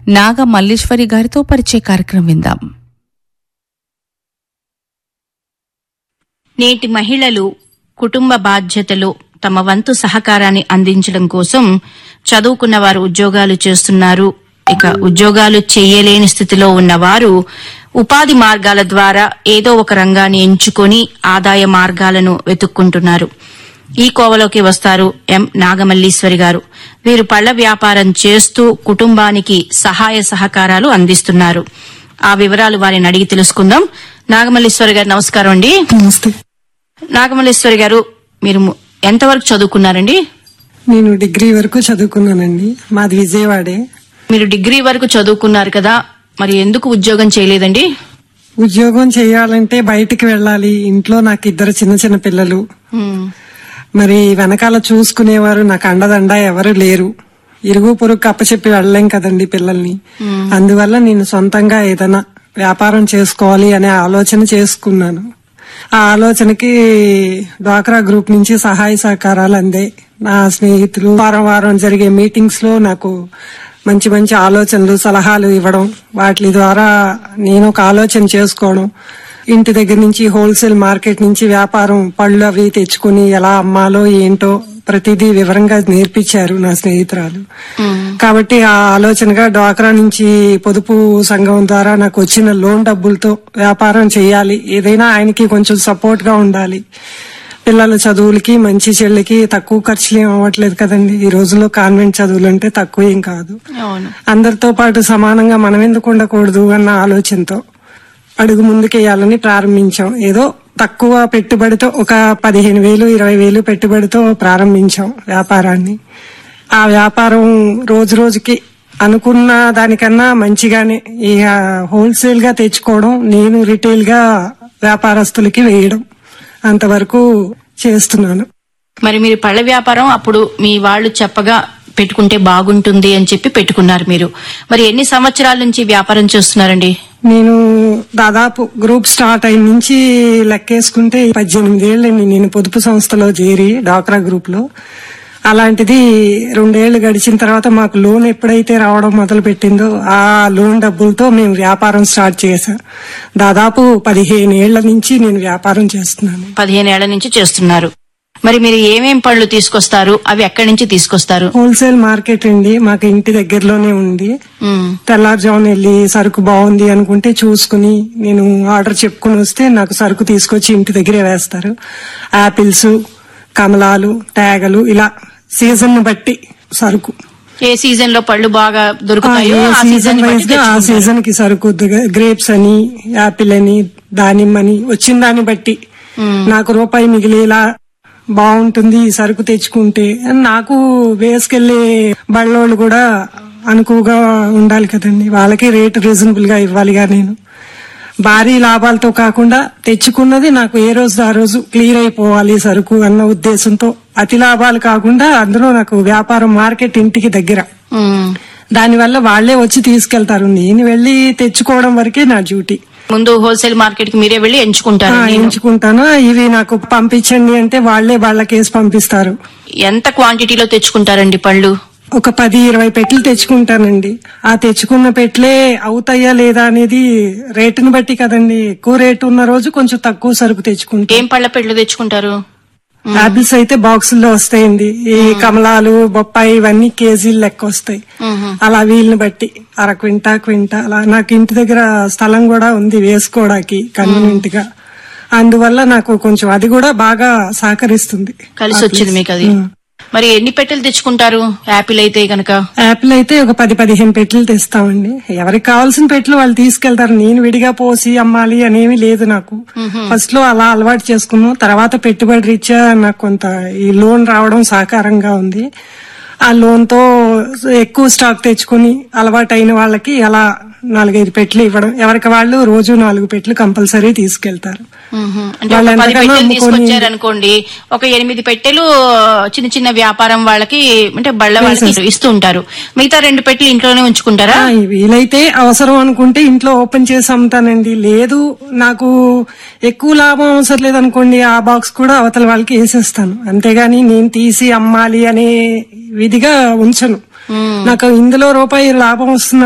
నాగ మల్లీశ్వరి గారితో పరిచయ కార్యక్రమం విందాం నేటి మహిళలు కుటుంబ బాధ్యతలు తమ వంతు సహకారాన్ని అందించడం కోసం చదువుకున్న వారు ఉద్యోగాలు చేస్తున్నారు ఇక ఉద్యోగాలు చేయలేని స్థితిలో ఉన్నవారు ఉపాధి మార్గాల ద్వారా ఏదో ఒక రంగాన్ని ఎంచుకొని ఆదాయ మార్గాలను వెతుక్కుంటున్నారు ఈ కోవలోకి వస్తారు ఎం నాగమల్లీశ్వరి గారు వీరు పళ్ల వ్యాపారం చేస్తూ కుటుంబానికి సహాయ సహకారాలు అందిస్తున్నారు ఆ వివరాలు వారిని అడిగి తెలుసుకుందాం నాగమల్లీశ్వరి గారు నమస్కారం అండి నమస్తే నాగమల్లేశ్వరి గారు మీరు ము- ఎంతవరకు చదువుకున్నారండి నేను డిగ్రీ వరకు చదువుకున్నానండి మాది విజయవాడే మీరు డిగ్రీ వరకు చదువుకున్నారు కదా మరి ఎందుకు ఉద్యోగం చేయలేదండి ఉద్యోగం చేయాలంటే బయటికి వెళ్ళాలి ఇంట్లో నాకు ఇద్దరు చిన్న చిన్న పిల్లలు ఉమ్, మరి వెనకాల చూసుకునేవారు నాకు అండదండ ఎవరు లేరు ఇరుగు పొరుగు అప్పచెప్పి వెళ్ళలేం కదండి పిల్లల్ని అందువల్ల నేను సొంతంగా ఏదైనా వ్యాపారం చేసుకోవాలి అనే ఆలోచన చేసుకున్నాను ఆ ఆలోచనకి డ్వాక్రా గ్రూప్ నుంచి సహాయ సహకారాలు అందాయి నా స్నేహితులు వారం వారం జరిగే మీటింగ్స్ లో నాకు మంచి మంచి ఆలోచనలు సలహాలు ఇవ్వడం వాటి ద్వారా నేను ఒక ఆలోచన చేసుకోవడం ఇంటి దగ్గర నుంచి హోల్సేల్ మార్కెట్ నుంచి వ్యాపారం పళ్ళు అవి తెచ్చుకుని ఎలా అమ్మాలో ఏంటో ప్రతిదీ వివరంగా నేర్పించారు నా స్నేహితురాలు కాబట్టి ఆ ఆలోచనగా డ్వాక్రా నుంచి పొదుపు సంఘం ద్వారా నాకు వచ్చిన లోన్ డబ్బులతో వ్యాపారం చేయాలి ఏదైనా ఆయనకి కొంచెం సపోర్ట్ గా ఉండాలి పిల్లల చదువులకి మంచి చెల్లికి తక్కువ ఖర్చులు ఏం అవ్వట్లేదు కదండి ఈ రోజుల్లో కాన్వెంట్ చదువులు అంటే తక్కువ ఏం కాదు అవును అందరితో పాటు సమానంగా మనం ఎందుకు ఉండకూడదు అన్న ఆలోచనతో అడుగు ముందుకేయాలని ప్రారంభించాం ఏదో తక్కువ పెట్టుబడితో ఒక పదిహేను వేలు ఇరవై వేలు పెట్టుబడితో ప్రారంభించాం వ్యాపారాన్ని ఆ వ్యాపారం రోజు రోజుకి అనుకున్న దానికన్నా మంచిగానే ఇక హోల్సేల్ గా తెచ్చుకోవడం నేను రిటైల్ గా వ్యాపారస్తులకి వేయడం అంతవరకు చేస్తున్నాను మరి మీరు పళ్ళ వ్యాపారం అప్పుడు మీ వాళ్ళు చెప్పగా పెట్టుకుంటే బాగుంటుంది అని చెప్పి పెట్టుకున్నారు మీరు మరి ఎన్ని సంవత్సరాల నుంచి వ్యాపారం చేస్తున్నారండి నేను దాదాపు గ్రూప్ స్టార్ట్ అయిన నుంచి లెక్కేసుకుంటే పద్దెనిమిది ఏళ్ళండి నేను పొదుపు సంస్థలో చేరి డాక్రా గ్రూప్ లో అలాంటిది రెండేళ్లు గడిచిన తర్వాత మాకు లోన్ ఎప్పుడైతే రావడం మొదలు పెట్టిందో ఆ లోన్ డబ్బులతో మేము వ్యాపారం స్టార్ట్ చేశాం దాదాపు పదిహేను ఏళ్ల నుంచి నేను వ్యాపారం చేస్తున్నాను పదిహేను ఏళ్ల నుంచి చేస్తున్నారు మరి మీరు ఏమేం పళ్ళు తీసుకొస్తారు అవి ఎక్కడి నుంచి తీసుకొస్తారు హోల్సేల్ మార్కెట్ అండి మాకు ఇంటి దగ్గరలోనే ఉంది ఉమ్, తెల్లారుజామున వెళ్ళి సరుకు బాగుంది అనుకుంటే చూసుకుని నేను ఆర్డర్ చెప్పుకుని వస్తే నాకు సరుకు తీసుకొచ్చి ఇంటి దగ్గరే వేస్తారు ఆపిల్స్ కమలాలు తేగలు ఇలా సీజన్ బట్టి సరుకు ఏ సీజన్ లో పళ్ళు బాగా ఆ, దొరుకుతాయో ఏ ఆ సీజన్ సీజన్ వైజ్ గా ఆ సీజన్ కి సరుకు గ్రేప్స్ అని యాపిల్ అని దానిమ్మ అని వచ్చిన దాన్ని బట్టి నాకు రూపాయి మిగిలేలా బాగుంటుంది ఈ సరుకు తెచ్చుకుంటే అని నాకు వేసుకెళ్లే బళ్ళోళ్ళు కూడా అనుకువగా ఉండాలి కదండి వాళ్ళకి రేటు రీజనబుల్ గా ఇవ్వాలిగా నేను భారీ లాభాలతో కాకుండా తెచ్చుకున్నది నాకు ఏ రోజు ఆ రోజు క్లియర్ అయిపోవాలి సరుకు అన్న ఉద్దేశంతో అతి లాభాలు కాకుండా అందులో నాకు వ్యాపారం మార్కెట్ ఇంటికి దగ్గర దానివల్ల వాళ్ళే వచ్చి తీసుకెళ్తారు నేను వెళ్లి తెచ్చుకోవడం వరకే నా డ్యూటీ ముందు హోల్సేల్ మార్కెట్ కి మీరే వెళ్ళి ఎంచుకుంటారు ఆ, నేను. ఎంచుకుంటాను ఇవి నాకు పంపించండి అంటే వాళ్ళే వాళ్ళకేసి పంపిస్తారు ఎంత క్వాంటిటీలో తెచ్చుకుంటారండి పళ్ళు ఒక పది ఇరవై పెట్లు తెచ్చుకుంటానండి ఆ తెచ్చుకున్న పెట్లే అవుతాయా లేదా అనేది రేటుని బట్టి కదండి ఎక్కువ రేటు ఉన్న రోజు కొంచెం తక్కువ సరుకు తెచ్చుకుంటాం ఏం పళ్ళ పెట్లు తెచ్చుకుంటారు ఆపిల్స్ అయితే బాక్సుల్లో వస్తాయండి ఈ కమలాలు బొప్పాయి ఇవన్నీ కేజీలు లెక్క వస్తాయి అలా వీళ్ళని బట్టి అర క్వింటా క్వింటా అలా నాకు ఇంటి దగ్గర స్థలం కూడా ఉంది వేసుకోవడానికి కన్వీనియంట్ గా అందువల్ల నాకు కొంచెం అది కూడా బాగా సహకరిస్తుంది కలిసి వచ్చింది మీకు అది మరి ఎన్ని పెట్టెలు తెచ్చుకుంటారు యాపిల్ అయితే గనక యాపిల్ అయితే ఒక పది పదిహేను పెట్లు తెస్తామండి ఎవరికి కావాల్సిన పెట్లు వాళ్ళు తీసుకెళ్తారు నేను విడిగా పోసి అమ్మాలి అనేమి లేదు నాకు ఫస్ట్ లో అలా అలవాటు చేసుకున్నాం తర్వాత పెట్టుబడి రీత్యా నాకు కొంత ఈ లోన్ రావడం సహకారంగా ఉంది ఆ లోన్ తో ఎక్కువ స్టాక్ తెచ్చుకుని అలవాటు అయిన వాళ్ళకి అలా నాలుగైదు పెట్లు ఇవ్వడం ఎవరికి వాళ్ళు రోజు నాలుగు పెట్లు కంపల్సరీ తీసుకెళ్తారు అంటే వాళ్ళు ఒక పది ఎంతకన్నా పెట్టెలు అమ్ముకొని- తీసుకొచ్చారు అనుకోండి ఒక ఎనిమిది పెట్టెలు చిన్న చిన్న వ్యాపారం వాళ్ళకి అంటే బళ్ళ వాళ్ళకి ఇస్తూ ఉంటారు మిగతా రెండు పెట్టెలు ఇంట్లోనే ఉంచుకుంటారా ఆ, వీలైతే అవసరం అనుకుంటే ఇంట్లో ఓపెన్ చేసి అమ్ముతానండి లేదు నాకు ఎక్కువ లాభం అవసరం లేదనుకోండి ఆ బాక్స్ కూడా అవతల వాళ్ళకి వేసేస్తాను అంతేగాని నేను తీసి అమ్మాలి అనే విధిగా ఉంచను నాకు ఇందులో రూపాయి లాభం వస్తున్న